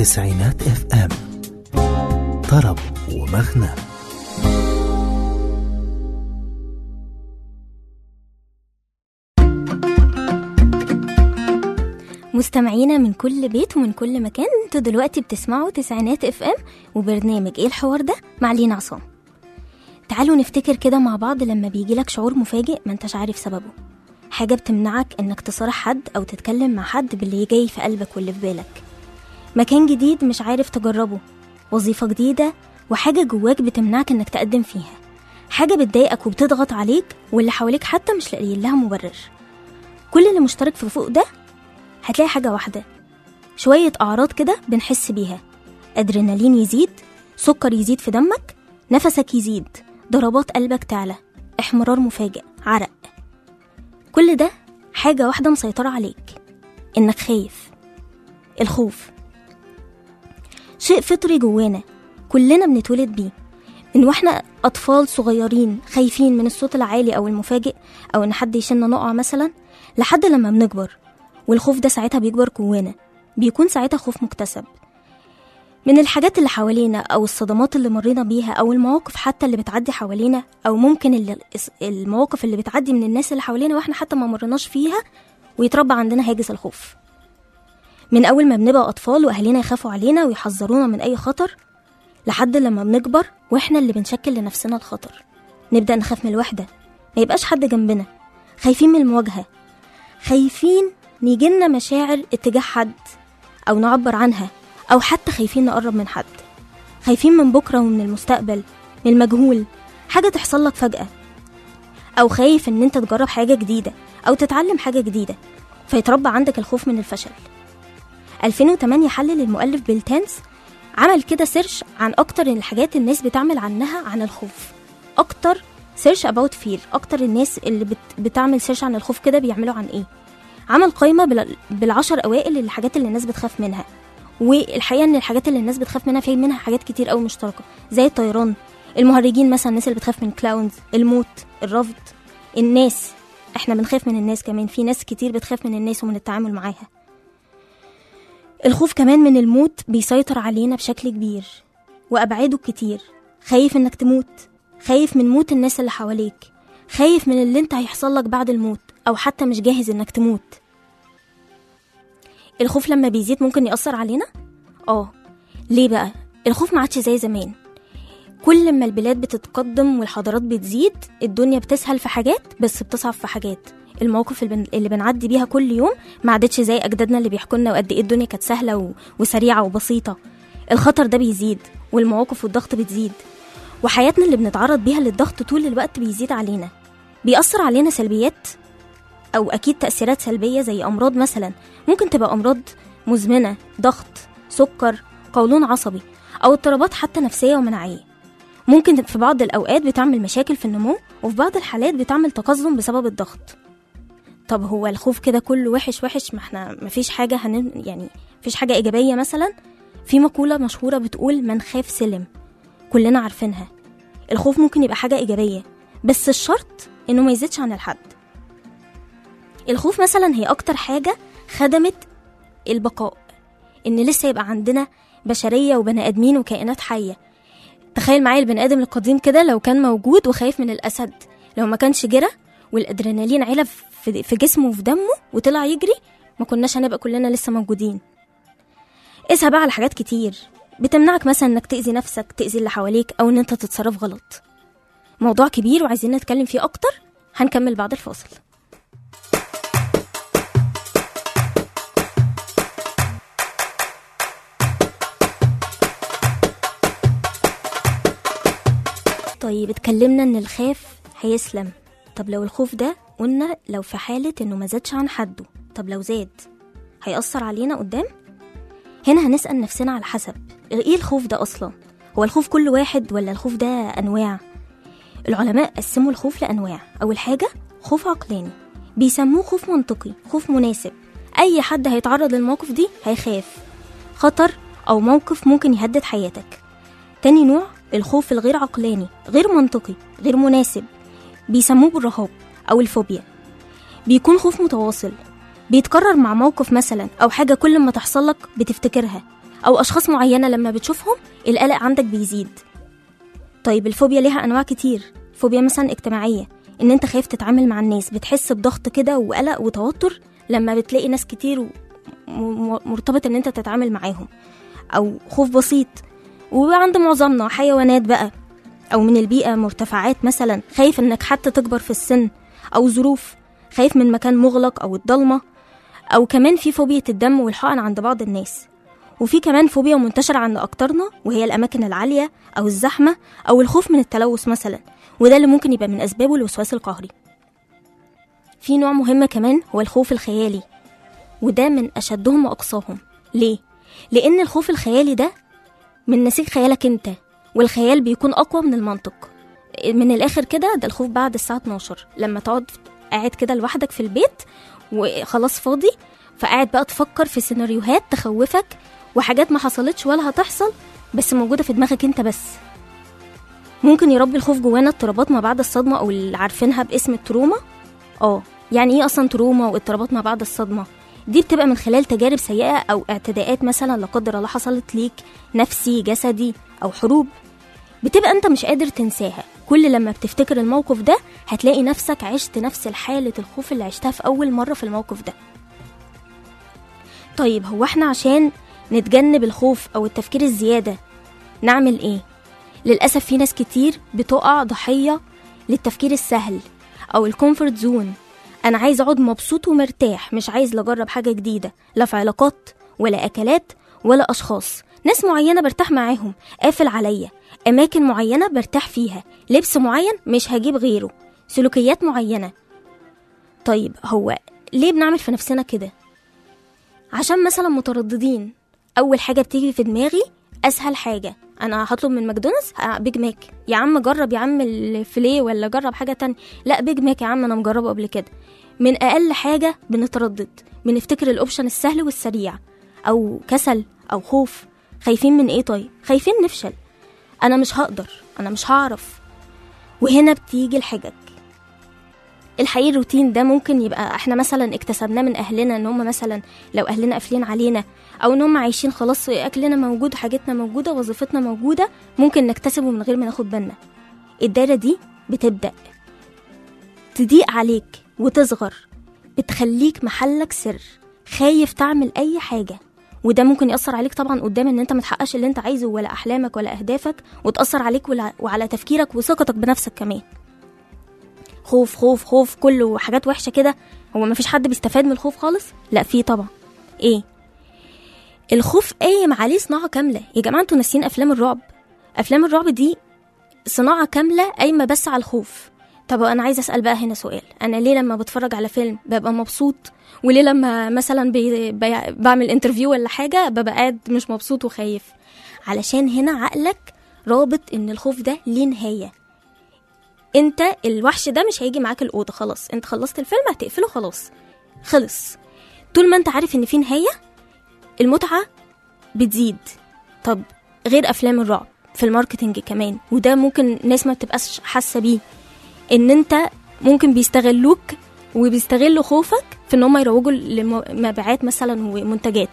تسعينات اف ام طرب ومغنى مستمعينا من كل بيت ومن كل مكان انتوا دلوقتي بتسمعوا تسعينات اف ام وبرنامج ايه الحوار ده مع لينا عصام تعالوا نفتكر كده مع بعض لما بيجيلك شعور مفاجئ ما انتش عارف سببه حاجة بتمنعك انك تصارح حد او تتكلم مع حد باللي جاي في قلبك واللي في بالك مكان جديد مش عارف تجربه وظيفة جديدة وحاجة جواك بتمنعك انك تقدم فيها حاجة بتضايقك وبتضغط عليك واللي حواليك حتى مش لاقيين لها مبرر كل اللي مشترك في فوق ده هتلاقي حاجة واحدة شوية أعراض كده بنحس بيها أدرينالين يزيد سكر يزيد في دمك نفسك يزيد ضربات قلبك تعلى احمرار مفاجئ عرق كل ده حاجة واحدة مسيطرة عليك إنك خايف الخوف شيء فطري جوانا كلنا بنتولد بيه من واحنا أطفال صغيرين خايفين من الصوت العالي أو المفاجئ أو إن حد يشيلنا نقع مثلا لحد لما بنكبر والخوف ده ساعتها بيكبر جوانا بيكون ساعتها خوف مكتسب من الحاجات اللي حوالينا أو الصدمات اللي مرينا بيها أو المواقف حتى اللي بتعدي حوالينا أو ممكن اللي المواقف اللي بتعدي من الناس اللي حوالينا وإحنا حتى ما مرناش فيها ويتربى عندنا هاجس الخوف من أول ما بنبقى أطفال وأهالينا يخافوا علينا ويحذرونا من أي خطر لحد لما بنكبر وإحنا اللي بنشكل لنفسنا الخطر نبدأ نخاف من الوحدة ما يبقاش حد جنبنا خايفين من المواجهة خايفين نيجيلنا مشاعر اتجاه حد أو نعبر عنها أو حتى خايفين نقرب من حد خايفين من بكرة ومن المستقبل من المجهول حاجة تحصل لك فجأة أو خايف إن أنت تجرب حاجة جديدة أو تتعلم حاجة جديدة فيتربى عندك الخوف من الفشل 2008 حلل المؤلف بيل تانس عمل كده سيرش عن أكتر الحاجات الناس بتعمل عنها عن الخوف أكتر سيرش أباوت فير أكتر الناس اللي بت بتعمل سيرش عن الخوف كده بيعملوا عن إيه عمل قائمة بال- بالعشر أوائل الحاجات اللي الناس بتخاف منها والحقيقة إن الحاجات اللي الناس بتخاف منها في منها حاجات كتير أوي مشتركة زي الطيران المهرجين مثلا الناس اللي بتخاف من كلاونز الموت الرفض الناس احنا بنخاف من الناس كمان في ناس كتير بتخاف من الناس ومن التعامل معاها الخوف كمان من الموت بيسيطر علينا بشكل كبير وأبعاده كتير خايف إنك تموت خايف من موت الناس اللي حواليك خايف من اللي انت هيحصل لك بعد الموت أو حتى مش جاهز إنك تموت الخوف لما بيزيد ممكن يأثر علينا؟ اه ليه بقى؟ الخوف ما عادش زي زمان كل ما البلاد بتتقدم والحضارات بتزيد الدنيا بتسهل في حاجات بس بتصعب في حاجات المواقف اللي, بن... اللي بنعدي بيها كل يوم ما عادتش زي اجدادنا اللي بيحكوا لنا وقد ايه الدنيا كانت سهله و... وسريعه وبسيطه الخطر ده بيزيد والمواقف والضغط بتزيد وحياتنا اللي بنتعرض بيها للضغط طول الوقت بيزيد علينا بيأثر علينا سلبيات أو أكيد تأثيرات سلبية زي أمراض مثلا ممكن تبقى أمراض مزمنة ضغط سكر قولون عصبي أو اضطرابات حتى نفسية ومناعية ممكن في بعض الأوقات بتعمل مشاكل في النمو وفي بعض الحالات بتعمل تقزم بسبب الضغط طب هو الخوف كده كله وحش وحش ما احنا مفيش حاجة هن يعني مفيش حاجة إيجابية مثلا في مقولة مشهورة بتقول من خاف سلم كلنا عارفينها الخوف ممكن يبقى حاجة إيجابية بس الشرط إنه ما يزيدش عن الحد الخوف مثلا هي أكتر حاجة خدمت البقاء إن لسه يبقى عندنا بشرية وبني آدمين وكائنات حية تخيل معايا البني آدم القديم كده لو كان موجود وخايف من الأسد لو ما كانش جرى والأدرينالين علب في في جسمه وفي دمه وطلع يجري ما كناش هنبقى كلنا لسه موجودين قيسها بقى على حاجات كتير بتمنعك مثلا انك تأذي نفسك تأذي اللي حواليك او ان انت تتصرف غلط موضوع كبير وعايزين نتكلم فيه اكتر هنكمل بعد الفاصل طيب اتكلمنا ان الخاف هيسلم طب لو الخوف ده قلنا لو في حالة انه ما زادش عن حده طب لو زاد هيأثر علينا قدام هنا هنسأل نفسنا على حسب ايه الخوف ده اصلا هو الخوف كل واحد ولا الخوف ده انواع العلماء قسموا الخوف لانواع اول حاجة خوف عقلاني بيسموه خوف منطقي خوف مناسب اي حد هيتعرض للموقف دي هيخاف خطر او موقف ممكن يهدد حياتك تاني نوع الخوف الغير عقلاني غير منطقي غير مناسب بيسموه بالرهاب أو الفوبيا بيكون خوف متواصل بيتكرر مع موقف مثلا أو حاجة كل ما تحصل لك بتفتكرها او اشخاص معينه لما بتشوفهم القلق عندك بيزيد طيب الفوبيا ليها انواع كتير فوبيا مثلا اجتماعيه ان انت خايف تتعامل مع الناس بتحس بضغط كده وقلق وتوتر لما بتلاقي ناس كتير و- م- مرتبط ان انت تتعامل معاهم او خوف بسيط وعند معظمنا حيوانات بقى او من البيئه مرتفعات مثلا خايف انك حتى تكبر في السن او ظروف خايف من مكان مغلق او الضلمه او كمان في فوبيا الدم والحقن عند بعض الناس وفي كمان فوبيا منتشرة عند أكترنا وهي الأماكن العالية أو الزحمة أو الخوف من التلوث مثلا وده اللي ممكن يبقى من أسبابه الوسواس القهري في نوع مهم كمان هو الخوف الخيالي وده من أشدهم وأقصاهم ليه؟ لأن الخوف الخيالي ده من نسيج خيالك أنت والخيال بيكون أقوى من المنطق من الآخر كده ده الخوف بعد الساعة 12 لما تقعد قاعد كده لوحدك في البيت وخلاص فاضي فقاعد بقى تفكر في سيناريوهات تخوفك وحاجات ما حصلتش ولا هتحصل بس موجودة في دماغك انت بس ممكن يربي الخوف جوانا اضطرابات ما بعد الصدمة أو اللي عارفينها باسم التروما اه يعني ايه أصلا تروما واضطرابات ما بعد الصدمة دي بتبقى من خلال تجارب سيئة أو اعتداءات مثلا لا قدر الله حصلت ليك نفسي جسدي أو حروب بتبقى انت مش قادر تنساها كل لما بتفتكر الموقف ده هتلاقي نفسك عشت نفس حالة الخوف اللي عشتها في أول مرة في الموقف ده طيب هو احنا عشان نتجنب الخوف أو التفكير الزيادة نعمل ايه؟ للأسف في ناس كتير بتقع ضحية للتفكير السهل أو الكومفورت زون أنا عايز أقعد مبسوط ومرتاح مش عايز لا أجرب حاجة جديدة لا في علاقات ولا أكلات ولا أشخاص ناس معينة برتاح معاهم قافل عليا أماكن معينة برتاح فيها لبس معين مش هجيب غيره سلوكيات معينة طيب هو ليه بنعمل في نفسنا كده عشان مثلا مترددين اول حاجه بتيجي في دماغي اسهل حاجه انا هطلب من ماكدونالدز آه، بيج ماك يا عم جرب يا عم الفيليه ولا جرب حاجه تانية لا بيج ماك يا عم انا مجربه قبل كده من اقل حاجه بنتردد بنفتكر الاوبشن السهل والسريع او كسل او خوف خايفين من ايه طيب خايفين نفشل انا مش هقدر انا مش هعرف وهنا بتيجي الحجج الحقيقة الروتين ده ممكن يبقى احنا مثلا اكتسبناه من اهلنا ان هم مثلا لو اهلنا قافلين علينا او ان هم عايشين خلاص اكلنا موجود حاجتنا موجودة وظيفتنا موجودة ممكن نكتسبه من غير ما ناخد بالنا الدايرة دي بتبدأ تضيق عليك وتصغر بتخليك محلك سر خايف تعمل اي حاجة وده ممكن يأثر عليك طبعا قدام ان انت متحققش اللي انت عايزه ولا احلامك ولا اهدافك وتأثر عليك ولا- وعلى تفكيرك وثقتك بنفسك كمان خوف خوف خوف كله حاجات وحشه كده هو مفيش حد بيستفاد من الخوف خالص لا في طبعا ايه الخوف قايم عليه صناعه كامله يا جماعه انتوا ناسيين افلام الرعب افلام الرعب دي صناعه كامله قايمه بس على الخوف طب انا عايزه اسال بقى هنا سؤال انا ليه لما بتفرج على فيلم ببقى مبسوط وليه لما مثلا بي بي بعمل انترفيو ولا حاجه ببقى قاعد مش مبسوط وخايف علشان هنا عقلك رابط ان الخوف ده ليه نهايه انت الوحش ده مش هيجي معاك الاوضه خلاص انت خلصت الفيلم هتقفله خلاص خلص طول ما انت عارف ان في نهايه المتعه بتزيد طب غير افلام الرعب في الماركتنج كمان وده ممكن ناس ما بتبقاش حاسه بيه ان انت ممكن بيستغلوك وبيستغلوا خوفك في ان هم يروجوا لمبيعات مثلا ومنتجات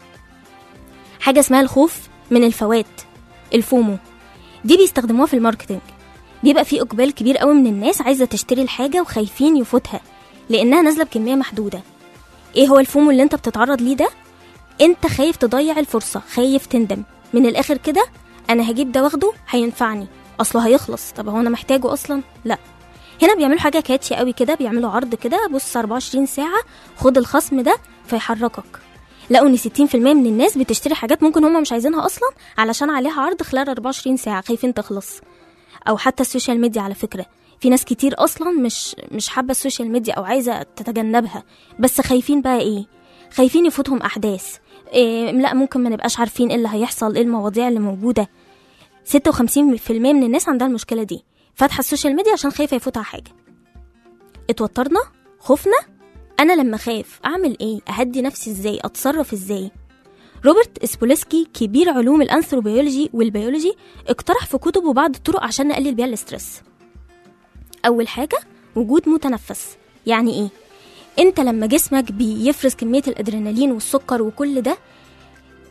حاجه اسمها الخوف من الفوات الفومو دي بيستخدموها في الماركتنج بيبقى في اقبال كبير قوي من الناس عايزه تشتري الحاجه وخايفين يفوتها لانها نازله بكميه محدوده ايه هو الفومو اللي انت بتتعرض ليه ده انت خايف تضيع الفرصه خايف تندم من الاخر كده انا هجيب ده واخده هينفعني اصله هيخلص طب هو انا محتاجه اصلا لا هنا بيعملوا حاجه كاتشي قوي كده بيعملوا عرض كده بص 24 ساعه خد الخصم ده فيحركك لقوا ان 60% من الناس بتشتري حاجات ممكن هم مش عايزينها اصلا علشان عليها عرض خلال 24 ساعه خايفين تخلص او حتى السوشيال ميديا على فكره في ناس كتير اصلا مش مش حابه السوشيال ميديا او عايزه تتجنبها بس خايفين بقى ايه خايفين يفوتهم احداث إيه لا ممكن ما نبقاش عارفين ايه اللي هيحصل ايه المواضيع اللي موجوده 56% من الناس عندها المشكله دي فاتحه السوشيال ميديا عشان خايفه يفوتها حاجه اتوترنا خفنا انا لما خاف اعمل ايه اهدي نفسي ازاي اتصرف ازاي روبرت سبولسكي كبير علوم الانثروبيولوجي والبيولوجي اقترح في كتبه بعض الطرق عشان نقلل بيها الاسترس اول حاجه وجود متنفس يعني ايه انت لما جسمك بيفرز كميه الادرينالين والسكر وكل ده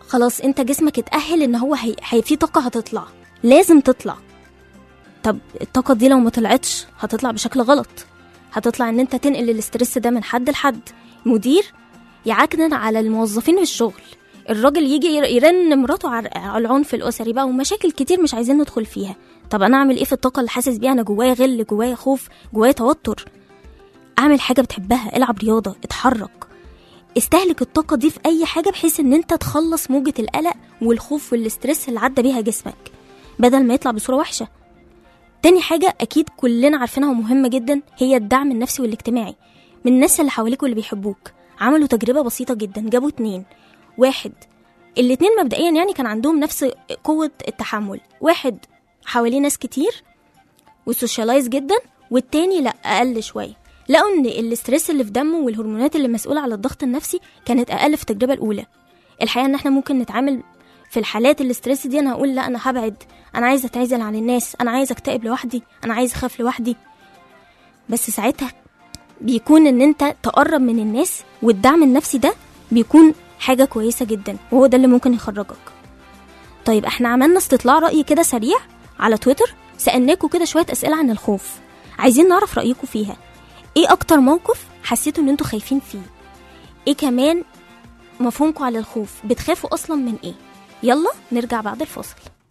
خلاص انت جسمك اتأهل ان هو هي... هي في طاقة هتطلع لازم تطلع طب الطاقة دي لو ما طلعتش هتطلع بشكل غلط هتطلع ان انت تنقل الاسترس ده من حد لحد مدير يعكنن على الموظفين في الشغل الراجل يجي ير- يرن مراته على على العنف الاسري بقى ومشاكل كتير مش عايزين ندخل فيها طب انا اعمل ايه في الطاقه اللي حاسس بيها انا جوايا غل جوايا خوف جوايا توتر اعمل حاجه بتحبها العب رياضه اتحرك استهلك الطاقه دي في اي حاجه بحيث ان انت تخلص موجه القلق والخوف والاسترس اللي عدى بيها جسمك بدل ما يطلع بصوره وحشه تاني حاجة أكيد كلنا عارفينها ومهمة جدا هي الدعم النفسي والاجتماعي من الناس اللي حواليك واللي بيحبوك عملوا تجربة بسيطة جدا جابوا اتنين واحد الاتنين مبدئيا يعني كان عندهم نفس قوة التحمل واحد حواليه ناس كتير وسوشيالايز جدا والتاني لا أقل شوية لقوا ان الاسترس اللي في دمه والهرمونات اللي مسؤولة على الضغط النفسي كانت أقل في التجربة الأولى الحقيقة ان احنا ممكن نتعامل في الحالات الاسترس دي انا هقول لا انا هبعد انا عايزه اتعزل عن الناس انا عايزه اكتئب لوحدي انا عايزه اخاف لوحدي بس ساعتها بيكون ان انت تقرب من الناس والدعم النفسي ده بيكون حاجه كويسه جدا وهو ده اللي ممكن يخرجك طيب احنا عملنا استطلاع راي كده سريع على تويتر سالناكم كده شويه اسئله عن الخوف عايزين نعرف رايكم فيها ايه اكتر موقف حسيتوا ان انتوا خايفين فيه ايه كمان مفهومكم على الخوف بتخافوا اصلا من ايه يلا نرجع بعد الفاصل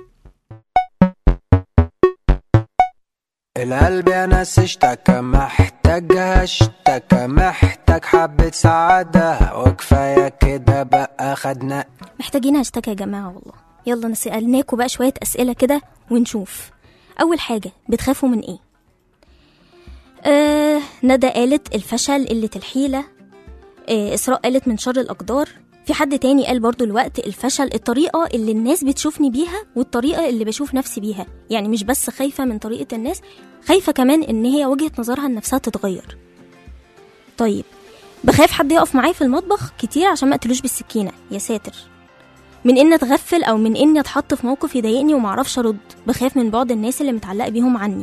القلب يا ناس اشتكى محتاجها اشتكى محتاج حبة سعادة وكفاية كده بقى خدنا محتاجين هاشتاج يا جماعة والله يلا نسألناكوا بقى شوية أسئلة كده ونشوف أول حاجة بتخافوا من إيه؟ آه ندى قالت الفشل قلة الحيلة آه إسراء قالت من شر الأقدار في حد تاني قال برضو الوقت الفشل الطريقة اللي الناس بتشوفني بيها والطريقة اللي بشوف نفسي بيها يعني مش بس خايفة من طريقة الناس خايفة كمان إن هي وجهة نظرها لنفسها تتغير طيب بخاف حد يقف معايا في المطبخ كتير عشان ما اقتلوش بالسكينة يا ساتر من ان اتغفل او من اني اتحط في موقف يضايقني ومعرفش ارد بخاف من بعض الناس اللي متعلقه بيهم عني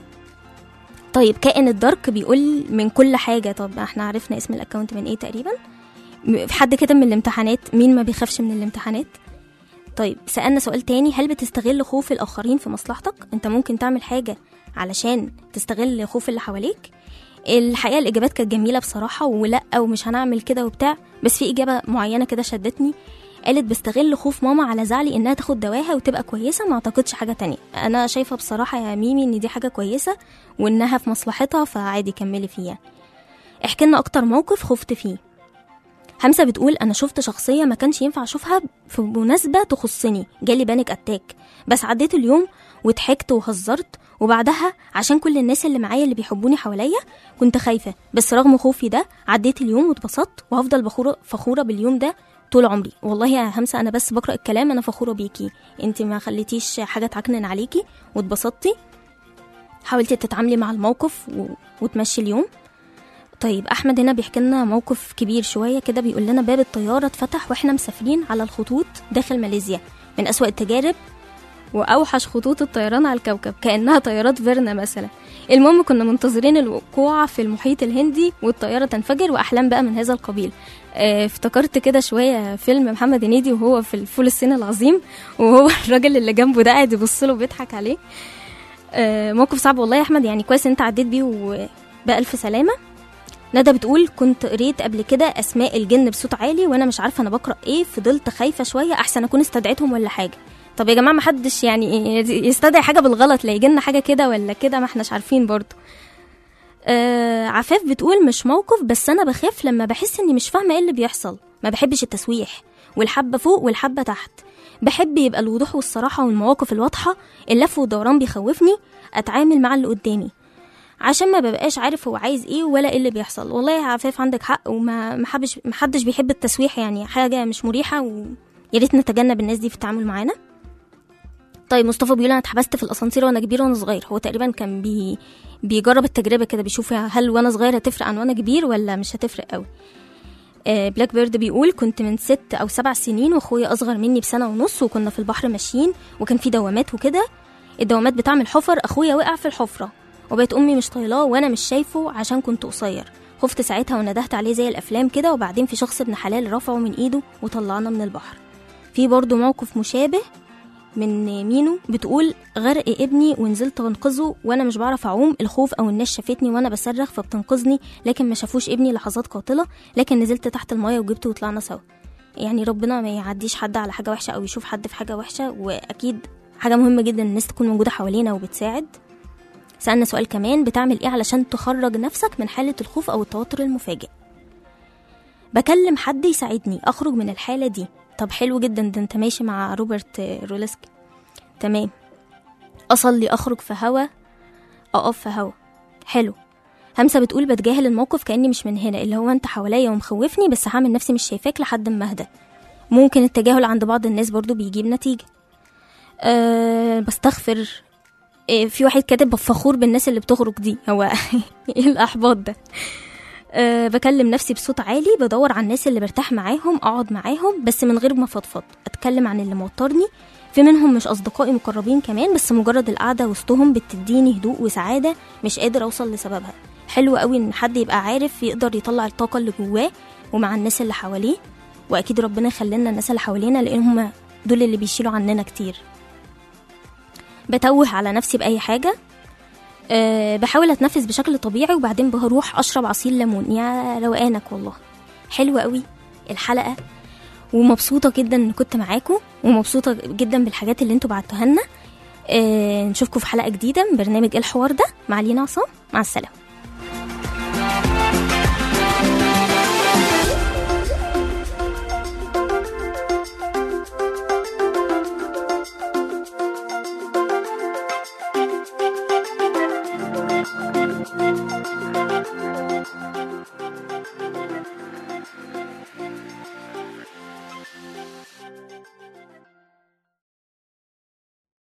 طيب كائن الدارك بيقول من كل حاجه طب احنا عرفنا اسم الاكونت من ايه تقريبا م- في حد كده من الامتحانات مين ما بيخافش من الامتحانات طيب سألنا سؤال تاني هل بتستغل خوف الآخرين في مصلحتك؟ أنت ممكن تعمل حاجة علشان تستغل خوف اللي حواليك؟ الحقيقة الإجابات كانت جميلة بصراحة ولا ومش هنعمل كده وبتاع بس في إجابة معينة كده شدتني قالت بستغل خوف ماما على زعلي انها تاخد دواها وتبقى كويسه ما اعتقدش حاجه تانية انا شايفه بصراحه يا ميمي ان دي حاجه كويسه وانها في مصلحتها فعادي كملي فيها احكي لنا اكتر موقف خفت فيه همسه بتقول انا شفت شخصيه ما كانش ينفع اشوفها في مناسبه تخصني جالي بانيك اتاك بس عديت اليوم وضحكت وهزرت وبعدها عشان كل الناس اللي معايا اللي بيحبوني حواليا كنت خايفه بس رغم خوفي ده عديت اليوم واتبسطت وهفضل بخوره فخوره باليوم ده طول عمري والله يا همسه انا بس بقرا الكلام انا فخوره بيكي انت ما خليتيش حاجه تعكنن عليكي واتبسطتي حاولتي تتعاملي مع الموقف و... وتمشي اليوم طيب احمد هنا بيحكي لنا موقف كبير شويه كده بيقول لنا باب الطياره اتفتح واحنا مسافرين على الخطوط داخل ماليزيا من اسوا التجارب واوحش خطوط الطيران على الكوكب كانها طيارات فيرنا مثلا المهم كنا منتظرين الوقوع في المحيط الهندي والطياره تنفجر واحلام بقى من هذا القبيل آه، افتكرت كده شويه فيلم محمد هنيدي وهو في الفول الصين العظيم وهو الراجل اللي جنبه ده قاعد يبص له وبيضحك عليه آه، موقف صعب والله يا احمد يعني كويس انت عديت بيه وبألف سلامه ندى بتقول كنت قريت قبل كده اسماء الجن بصوت عالي وانا مش عارفه انا بقرا ايه فضلت خايفه شويه احسن اكون استدعيتهم ولا حاجه طب يا جماعه ما حدش يعني يستدعي حاجه بالغلط لا يجي لنا حاجه كده ولا كده ما احناش عارفين برضه آه عفاف بتقول مش موقف بس انا بخاف لما بحس اني مش فاهمه ايه اللي بيحصل ما بحبش التسويح والحبه فوق والحبه تحت بحب يبقى الوضوح والصراحه والمواقف الواضحه اللف والدوران بيخوفني اتعامل مع اللي قدامي عشان ما ببقاش عارف هو عايز ايه ولا ايه اللي بيحصل والله يا عفاف عندك حق وما محبش محدش بيحب التسويح يعني حاجه مش مريحه ويا ريت نتجنب الناس دي في التعامل معانا طيب مصطفى بيقول انا اتحبست في الاسانسير وانا كبير وانا صغير هو تقريبا كان بي بيجرب التجربه كده بيشوف هل وانا صغير هتفرق عن وانا كبير ولا مش هتفرق قوي آه بلاك بيرد بيقول كنت من ست او سبع سنين واخويا اصغر مني بسنه ونص وكنا في البحر ماشيين وكان في دوامات وكده الدوامات بتعمل حفر اخويا وقع في الحفره وبقت امي مش طايلاه وانا مش شايفه عشان كنت قصير خفت ساعتها وندهت عليه زي الافلام كده وبعدين في شخص ابن حلال رفعه من ايده وطلعنا من البحر في برضو موقف مشابه من مينو بتقول غرق ابني ونزلت انقذه وانا مش بعرف اعوم الخوف او الناس شافتني وانا بصرخ فبتنقذني لكن ما شافوش ابني لحظات قاتله لكن نزلت تحت المايه وجبته وطلعنا سوا يعني ربنا ما يعديش حد على حاجه وحشه او يشوف حد في حاجه وحشه واكيد حاجه مهمه جدا الناس تكون موجوده حوالينا وبتساعد سألنا سؤال كمان بتعمل ايه علشان تخرج نفسك من حالة الخوف أو التوتر المفاجئ بكلم حد يساعدني أخرج من الحالة دي طب حلو جدا ده انت ماشي مع روبرت رولسكي تمام أصلي أخرج في هوا أقف في هوا حلو همسة بتقول بتجاهل الموقف كأني مش من هنا اللي هو انت حواليا ومخوفني بس هعمل نفسي مش شايفاك لحد ما اهدى ممكن التجاهل عند بعض الناس برضو بيجيب نتيجة أه بستغفر إيه، في واحد كاتب فخور بالناس اللي بتخرج دي هو ايه الاحباط ده أه بكلم نفسي بصوت عالي بدور على الناس اللي برتاح معاهم اقعد معاهم بس من غير ما افضفض اتكلم عن اللي موترني في منهم مش اصدقائي مقربين كمان بس مجرد القعده وسطهم بتديني هدوء وسعاده مش قادر اوصل لسببها حلو قوي ان حد يبقى عارف يقدر يطلع الطاقه اللي جواه ومع الناس اللي حواليه واكيد ربنا يخلينا الناس اللي حوالينا لان هم دول اللي بيشيلوا عننا كتير بتوه على نفسي بأي حاجة أه بحاول أتنفس بشكل طبيعي وبعدين بروح أشرب عصير ليمون يا روقانك والله حلوة قوي الحلقة ومبسوطة جدا إن كنت معاكم ومبسوطة جدا بالحاجات اللي انتوا بعتوها لنا أه نشوفكم في حلقة جديدة من برنامج إيه الحوار ده مع لينا عصام مع السلامة